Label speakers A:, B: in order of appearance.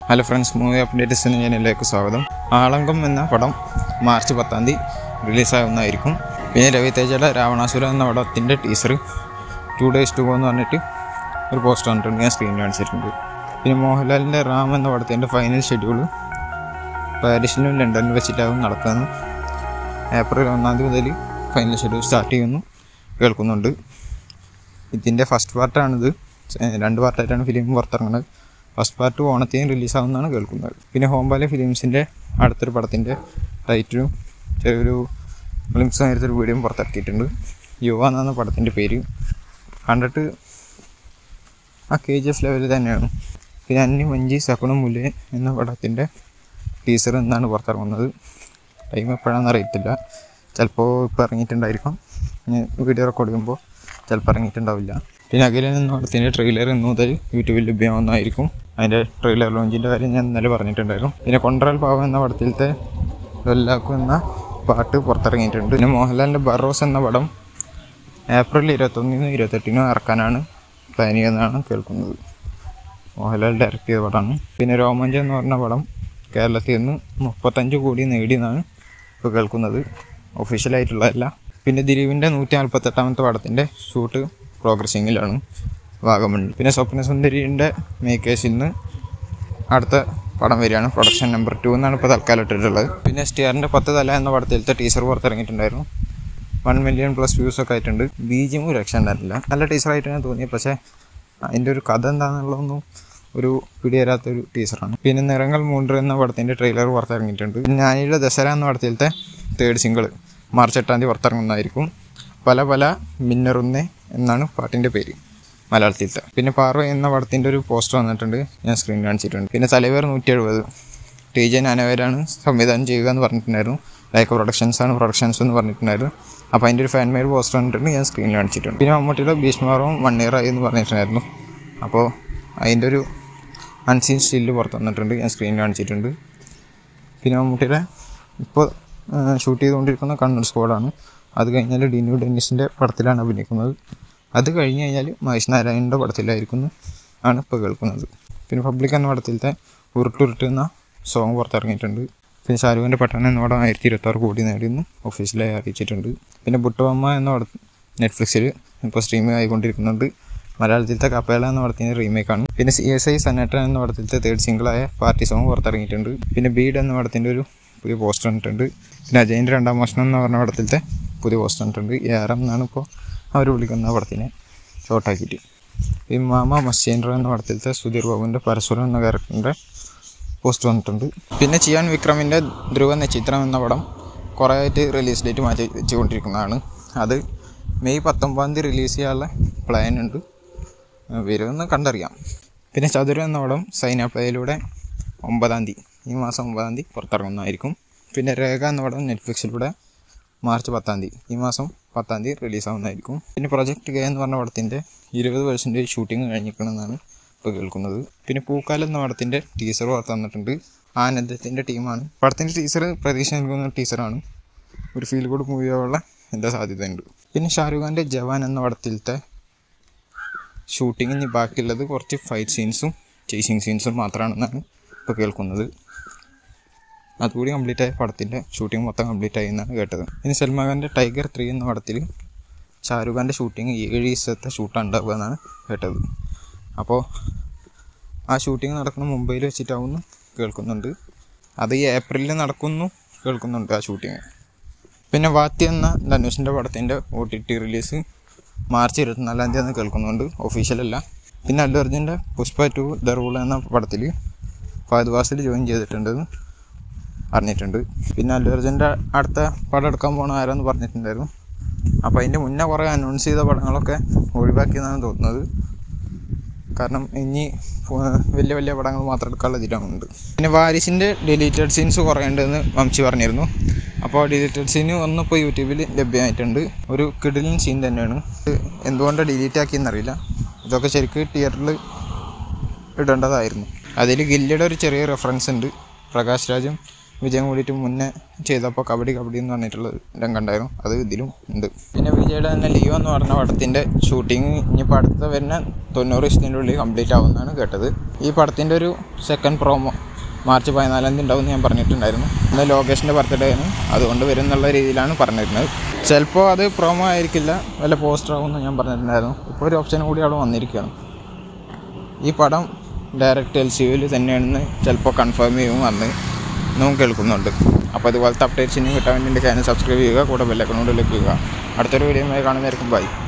A: hello friends movie updates എന്ന ചാനലിലേക്ക് സ്വാഗതം ആളങ്കം എന്ന പടം മാർച്ച് പത്താം തീയതി റിലീസാകുന്നതായിരിക്കും പിന്നെ രവി തേജയുടെ രാവണാസുരം എന്ന പടത്തിൻ്റെ ടീസർ ടു ഡേയ്സ് ടു എന്ന് പറഞ്ഞിട്ട് ഒരു പോസ്റ്റർ വന്നിട്ടുണ്ട് ഞാൻ സ്ക്രീനിൽ കാണിച്ചിട്ടുണ്ട് പിന്നെ മോഹൻലാലിൻ്റെ റാം എന്ന പടത്തിൻ്റെ ഫൈനൽ ഷെഡ്യൂൾ പാരീസിലും ലണ്ടനിലും വെച്ചിട്ടാകും നടക്കുന്നു ഏപ്രിൽ ഒന്നാം തീയതി മുതൽ ഫൈനൽ ഷെഡ്യൂൾ സ്റ്റാർട്ട് ചെയ്യുന്നു കേൾക്കുന്നുണ്ട് ഇതിൻ്റെ ഫസ്റ്റ് പാർട്ടാണിത് ഏഹ് രണ്ട് പാർട്ടായിട്ടാണ് ഫിലിം പുറത്തിറങ്ങുന്നത് ഫസ്റ്റ് പാർട്ട് ഓണത്തിന് റിലീസാവുന്നതാണ് കേൾക്കുന്നത് പിന്നെ ഹോംബാലെ ഫിലിംസിൻ്റെ അടുത്തൊരു പടത്തിൻ്റെ ടൈറ്റിലും ചെറിയൊരു ഗ്ലിംസ് നേരത്തെ ഒരു വീഡിയോയും പുറത്തിറക്കിയിട്ടുണ്ട് യുവ എന്നാണ് പടത്തിൻ്റെ പേര് കണ്ടിട്ട് ആ കെ ജി എഫ് ലെവലിൽ തന്നെയാണ് പിന്നെ അന്നി മഞ്ചി സകുണം മുല്ലേ എന്ന പടത്തിൻ്റെ ടീസർ എന്നാണ് പുറത്തിറങ്ങുന്നത് ടൈം എപ്പോഴാണെന്ന് അറിയത്തില്ല ചിലപ്പോൾ ഇപ്പോൾ ഇറങ്ങിയിട്ടുണ്ടായിരിക്കും ഞാൻ വീഡിയോ റെക്കോർഡ് ചെയ്യുമ്പോൾ ചിലപ്പോൾ ഇറങ്ങിയിട്ടുണ്ടാവില്ല പിന്നെ അഖിലൻ എന്ന പടത്തിൻ്റെ ട്രെയിലർ ഇന്ന് മുതൽ യൂട്യൂബിൽ ലഭ്യമാവുന്നതായിരിക്കും അതിൻ്റെ ട്രെയിലർ ലോഞ്ചിൻ്റെ കാര്യം ഞാൻ ഇന്നലെ പറഞ്ഞിട്ടുണ്ടായിരുന്നു പിന്നെ കൊണ്ടറൽ പാവം എന്ന പടത്തിലത്തെ ലൊല്ലാക്കു എന്ന പാട്ട് പുറത്തിറങ്ങിയിട്ടുണ്ട് പിന്നെ മോഹൻലാലിൻ്റെ ബറോസ് എന്ന പടം ഏപ്രിൽ ഇരുപത്തൊന്നിനും ഇരുപത്തെട്ടിനും ഇറക്കാനാണ് പ്ലാൻ ചെയ്യുന്നതാണ് കേൾക്കുന്നത് മോഹൻലാൽ ഡയറക്റ്റ് ചെയ്ത പടമാണ് പിന്നെ രോമാഞ്ചം എന്ന് പറഞ്ഞ പടം കേരളത്തിൽ നിന്ന് മുപ്പത്തഞ്ച് കോടി നേടിയെന്നാണ് ഇപ്പോൾ കേൾക്കുന്നത് ഒഫീഷ്യലായിട്ടുള്ളതല്ല പിന്നെ ദിലീപിൻ്റെ നൂറ്റി നാൽപ്പത്തെട്ടാമത്തെ പടത്തിൻ്റെ ഷൂട്ട് പ്രോഗ്രസിങ്ങിലാണ് വാഗമണ്ണിൽ പിന്നെ സ്വപ്നസുന്ദരിൻ്റെ മേക്കേഴ്സിൽ നിന്ന് അടുത്ത പടം വരികയാണ് പ്രൊഡക്ഷൻ നമ്പർ ടു എന്നാണ് ഇപ്പോൾ തൽക്കാലം ഇട്ടിട്ടുള്ളത് പിന്നെ സ്റ്റിയറിൻ്റെ പത്ത് തല എന്ന പടത്തിലത്തെ ടീസർ പുറത്തിറങ്ങിയിട്ടുണ്ടായിരുന്നു വൺ മില്യൺ പ്ലസ് വ്യൂസ് ഒക്കെ ആയിട്ടുണ്ട് ബീജിയും രക്ഷ ഉണ്ടായിരുന്നില്ല നല്ല ടീച്ചറായിട്ടാണ് തോന്നിയത് പക്ഷേ അതിൻ്റെ ഒരു കഥ എന്താണെന്നുള്ളതൊന്നും ഒരു പിടിയേരാത്തൊരു ടീച്ചറാണ് പിന്നെ നിറങ്ങൾ മൂன்று എന്ന പടത്തിൻ്റെ ട്രെയിലർ പുറത്തിറങ്ങിയിട്ടുണ്ട് പിന്നെ ഞാനിയുടെ ദസറ എന്ന പടത്തിലത്തെ തേർഡ് സിംഗിൾ മാർച്ച് എട്ടാം തീയതി പുറത്തിറങ്ങുന്നതായിരിക്കും പല പല മിന്നറുന്നേ എന്നാണ് പാട്ടിൻ്റെ പേര് മലയാളത്തിലത്തെ പിന്നെ പാർവ എന്ന പടത്തിൻ്റെ ഒരു പോസ്റ്റർ വന്നിട്ടുണ്ട് ഞാൻ സ്ക്രീൻ കാണിച്ചിട്ടുണ്ട് പിന്നെ തലവേർ നൂറ്റി എഴുപത് ടി ജെ നാനവേരാണ് സംവിധാനം ചെയ്യുക എന്ന് പറഞ്ഞിട്ടുണ്ടായിരുന്നു ലൈക്ക് പ്രൊഡക്ഷൻസ് ആണ് പ്രൊഡക്ഷൻസ് എന്ന് പറഞ്ഞിട്ടുണ്ടായിരുന്നു അപ്പോൾ അതിൻ്റെ ഒരു ഫാൻ മെയ്ഡ് പോസ്റ്റർ വന്നിട്ടുണ്ട് ഞാൻ സ്ക്രീനിൽ കാണിച്ചിട്ടുണ്ട് പിന്നെ മമ്മൂട്ടിയുടെ ഭീഷ്മാറവും വൺ ഇയർ ആയി എന്ന് പറഞ്ഞിട്ടുണ്ടായിരുന്നു അപ്പോൾ അതിൻ്റെ ഒരു അൺസീൻ സ്റ്റില്ല് പുറത്ത് വന്നിട്ടുണ്ട് ഞാൻ സ്ക്രീനിൽ കാണിച്ചിട്ടുണ്ട് പിന്നെ മമ്മൂട്ടിയുടെ ഇപ്പോൾ ഷൂട്ട് ചെയ്തുകൊണ്ടിരിക്കുന്ന കണ്ണൂർ സ്ക്വാഡാണ് അത് കഴിഞ്ഞാൽ ഡിനു ഡെന്നിസിൻ്റെ പടത്തിലാണ് അഭിനയിക്കുന്നത് അത് കഴിഞ്ഞ് കഴിഞ്ഞാൽ മഹേഷ് നാരായണൻ്റെ പടത്തിലായിരിക്കും ആണ് ഇപ്പോൾ കേൾക്കുന്നത് പിന്നെ പബ്ലിക് എന്ന പടത്തിലത്തെ ഉരുട്ടുരുട്ട് എന്ന സോങ് പുറത്തിറങ്ങിയിട്ടുണ്ട് പിന്നെ ഷാരൂഖിൻ്റെ പട്ടണം എന്ന പടം ആയിരത്തി ഇരുപത്താറ് കോടി നേടിയെന്ന് ഒഫീഷ്യലായി അറിയിച്ചിട്ടുണ്ട് പിന്നെ ബുട്ടവമ്മ എന്ന പടം നെറ്റ്ഫ്ലിക്സിൽ ഇപ്പോൾ സ്ട്രീമിംഗ് ആയിക്കൊണ്ടിരിക്കുന്നുണ്ട് മലയാളത്തിലത്തെ കപ്പേള എന്ന പടത്തിൻ്റെ റീമേക്കാണ് പിന്നെ സി എസ് ഐ സന്നട്ട എന്ന പടത്തിലത്തെ തേർഡ് സിംഗിളായ പാർട്ടി സോങ് പുറത്തിറങ്ങിയിട്ടുണ്ട് പിന്നെ ബീഡ് എന്ന പടത്തിൻ്റെ ഒരു പുതിയ പോസ്റ്റർ വന്നിട്ടുണ്ട് പിന്നെ അജയൻ്റെ രണ്ടാം മോഷണം എന്ന് പറഞ്ഞ പടത്തിലത്തെ പുതിയ പോസ്റ്റർ വന്നിട്ടുണ്ട് എ ആർ എം എന്നാണ് ഇപ്പോൾ അവർ വിളിക്കുന്ന പടത്തിനെ ഷോർട്ടാക്കിയിട്ട് ഈ മാമ മസ്യേന്ദ്ര എന്ന പടത്തിലത്തെ സുധീർ ബാബുവിൻ്റെ പരസ്പരം എന്ന ക്യാരക്ടറിൻ്റെ പോസ്റ്റ് വന്നിട്ടുണ്ട് പിന്നെ ചിയാൻ വിക്രമിൻ്റെ ധ്രുവ നക്ഷത്രം എന്ന പടം കുറേ ആയിട്ട് റിലീസ് ഡേറ്റ് മാറ്റി വെച്ചുകൊണ്ടിരിക്കുന്നതാണ് അത് മെയ് പത്തൊമ്പതാം തീയതി റിലീസ് ചെയ്യാനുള്ള പ്ലാൻ ഉണ്ട് വരുമെന്ന് കണ്ടറിയാം പിന്നെ ചതുരം എന്ന പടം സൈന പ്ലേയിലൂടെ ഒമ്പതാം തീയതി ഈ മാസം ഒമ്പതാം തീയതി പുറത്തിറങ്ങുന്നതായിരിക്കും പിന്നെ രേഖ എന്ന പടം നെറ്റ്ഫ്ലിക്സിലൂടെ മാർച്ച് പത്താം തീയതി ഈ മാസം പത്താം തീയതി റിലീസാവുന്നതായിരിക്കും പിന്നെ പ്രൊജക്ട് കെ എന്ന് പറഞ്ഞ പടത്തിൻ്റെ ഇരുപത് പെർസെൻറ്റേജ് ഷൂട്ടിംഗ് കഴിഞ്ഞിരിക്കണമെന്നാണ് ഇപ്പോൾ കേൾക്കുന്നത് പിന്നെ പൂക്കാലം എന്ന പടത്തിൻ്റെ ടീസർ പുറത്ത് തന്നിട്ടുണ്ട് ആനന്ദത്തിൻ്റെ ടീമാണ് പടത്തിൻ്റെ ടീസർ പ്രതീക്ഷ നൽകുന്ന ടീസറാണ് ഒരു ഫീൽ ഗുഡ് മൂവിയാവുള്ള എന്താ സാധ്യതയുണ്ട് പിന്നെ ഷാരൂഖ് ഖാൻ്റെ ജവാൻ എന്ന പടത്തിലത്തെ ഷൂട്ടിങ്ങിന് ബാക്കിയുള്ളത് കുറച്ച് ഫൈറ്റ് സീൻസും ചേസിങ് സീൻസും മാത്രമാണെന്നാണ് ഇപ്പോൾ കേൾക്കുന്നത് അതുകൂടി കംപ്ലീറ്റ് ആയ പടത്തിൻ്റെ ഷൂട്ടിംഗ് മൊത്തം കംപ്ലീറ്റ് ആയി എന്നാണ് കേട്ടത് ഇനി സൽമാൻ ഖാൻ്റെ ടൈഗർ ത്രീ എന്ന പടത്തിൽ ഷാരൂഖ് ഖാൻ്റെ ഷൂട്ടിംഗ് ഏഴ് ദിവസത്തെ ഷൂട്ടാണ് ഉണ്ടാവുക എന്നാണ് കേട്ടത് അപ്പോൾ ആ ഷൂട്ടിംഗ് നടക്കുന്ന മുംബൈയിൽ വെച്ചിട്ടാവുമെന്ന് കേൾക്കുന്നുണ്ട് അത് ഈ ഏപ്രിലിൽ നടക്കുന്നു കേൾക്കുന്നുണ്ട് ആ ഷൂട്ടിങ് പിന്നെ വാത്തി എന്ന ധനുഷിൻ്റെ പടത്തിൻ്റെ O T T release March ഇരുപത്തിനാലാം തീയതി കേൾക്കുന്നുണ്ട് ഒഫീഷ്യലല്ല പിന്നെ അല്ലു അർജുൻ്റെ പുഷ്പ ടു ദ റൂൾ എന്ന പടത്തിൽ ഫഹദ് വാസിൽ ജോയിൻ ചെയ്തിട്ടുണ്ടെന്ന് അറിഞ്ഞിട്ടുണ്ട് പിന്നെ അല്ലു അർജുൻ്റെ അടുത്ത പടം എടുക്കാൻ പോകണ ആരാന്ന് പറഞ്ഞിട്ടുണ്ടായിരുന്നു അപ്പോൾ അതിൻ്റെ മുന്നേ കുറേ അനൗൺസ് ചെയ്ത പടങ്ങളൊക്കെ ഒഴിവാക്കിയെന്നാണ് തോന്നുന്നത് കാരണം ഇനി വലിയ വലിയ പടങ്ങൾ മാത്രം എടുക്കാനുള്ള ഇതിലുണ്ട് പിന്നെ വാരിസിൻ്റെ ഡിലീറ്റഡ് സീൻസ് കുറേ ഉണ്ടെന്ന് വംശി പറഞ്ഞിരുന്നു അപ്പോൾ ഡിലീറ്റഡ് സീന് ഒന്നിപ്പോൾ യൂട്യൂബിൽ ലഭ്യമായിട്ടുണ്ട് ഒരു കിടിലൻ സീൻ തന്നെയാണ് ഇത് എന്തുകൊണ്ട് ഡിലീറ്റ് ആക്കിയെന്നറിയില്ല ഇതൊക്കെ ശരിക്കും തിയേറ്ററിൽ ഇടേണ്ടതായിരുന്നു അതിൽ ഗില്ലിയുടെ ഒരു ചെറിയ റെഫറൻസ് ഉണ്ട് പ്രകാശ് രാജും വിജയം കൂടിയിട്ട് മുന്നേ ചെയ്തപ്പോൾ കബഡി കബഡി എന്ന് പറഞ്ഞിട്ടുള്ള രംഗം ഉണ്ടായിരുന്നു അത് ഇതിലും ഉണ്ട് പിന്നെ വിജയുടെ തന്നെ ലിയോ എന്ന് പറഞ്ഞ പടത്തിൻ്റെ ഷൂട്ടിംഗ് ഇനിയിപ്പോൾ അടുത്ത വരുന്ന തൊണ്ണൂറ് ദിവസത്തിൻ്റെ ഉള്ളിൽ കംപ്ലീറ്റ് ആവുമെന്നാണ് കേട്ടത് ഈ പടത്തിൻ്റെ ഒരു സെക്കൻഡ് പ്രോമോ മാർച്ച് പതിനാലാം തീയതി ഉണ്ടാവും ഞാൻ പറഞ്ഞിട്ടുണ്ടായിരുന്നു ഇന്ന് ലോകേഷിൻ്റെ ബർത്ത്ഡേ ആണ് അതുകൊണ്ട് വരും എന്നുള്ള രീതിയിലാണ് പറഞ്ഞിരുന്നത് ചിലപ്പോൾ അത് പ്രോമോ ആയിരിക്കില്ല വല്ല പോസ്റ്റർ ആവുമെന്ന് ഞാൻ പറഞ്ഞിട്ടുണ്ടായിരുന്നു ഇപ്പോൾ ഒരു ഓപ്ഷൻ കൂടി അവിടെ വന്നിരിക്കുകയാണ് ഈ പടം ഡയറക്റ്റ് എൽ സി യുവിൽ തന്നെയാണെന്ന് ചിലപ്പോൾ കൺഫേം ചെയ്യും വന്ന് നമുക്ക് കേൾക്കുന്നുണ്ട് അപ്പോൾ അതുപോലത്തെ അപ്ഡേറ്റ്സിനും കിട്ടാൻ വേണ്ടി എൻ്റെ ചാനൽ സബ്സ്ക്രൈബ് ചെയ്യുക കൂടെ ബെല്ലൈക്കണോട് ലഭിക്കുക അടുത്തൊരു വീഡിയോ കാണുന്നതായിരിക്കും ബൈ